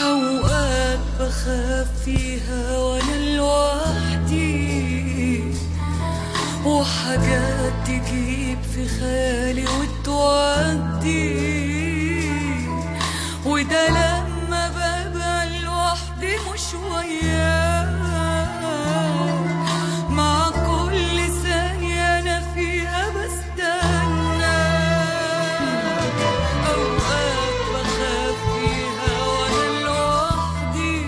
أوقات بخاف فيها وأنا لوحدي وحاجات تجيب في خيالي وتودي وده لما ببقى لوحدي مش وياه مع كل ثانية أنا فيها بستنى أوقات بخاف فيها وأنا لوحدي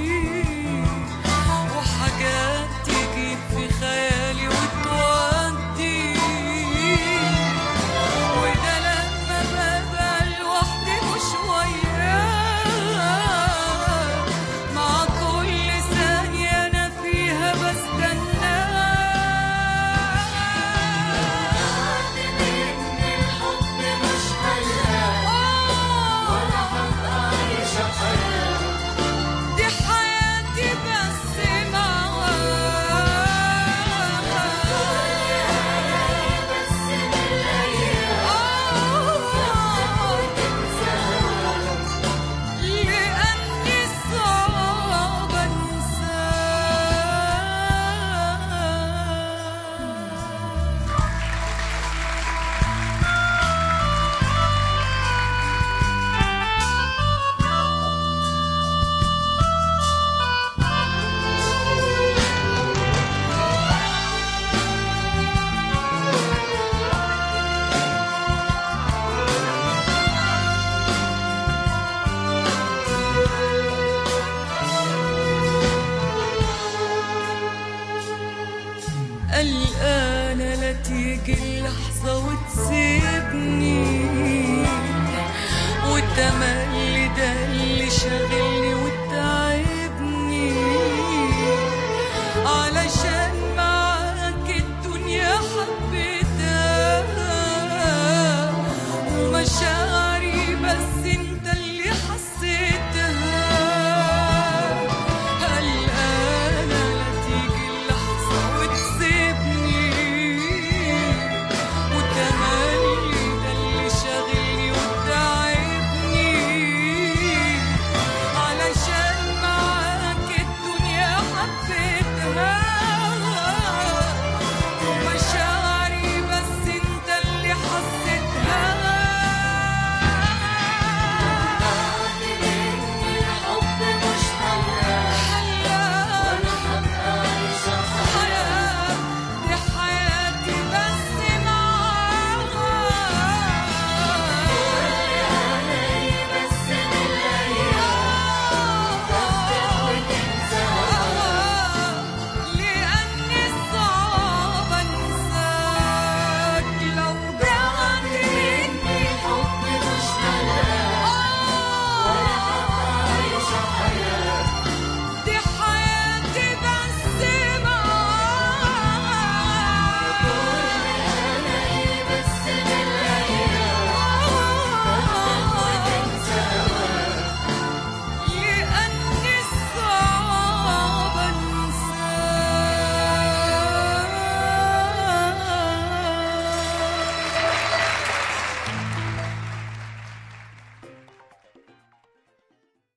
وحاجات تجيب في خيالي وتودي وده لما ببقى لوحدي مش وياه مع كل ثانية أنا فيها بستنى الحب مش مليان ولا هبقى عايشة حياة دي حياتي بس معاك بس من الأيام لأني صعب أنساك قلقانة لا تيجي اللحظة وتسيبني والتملي ده اللي شاغل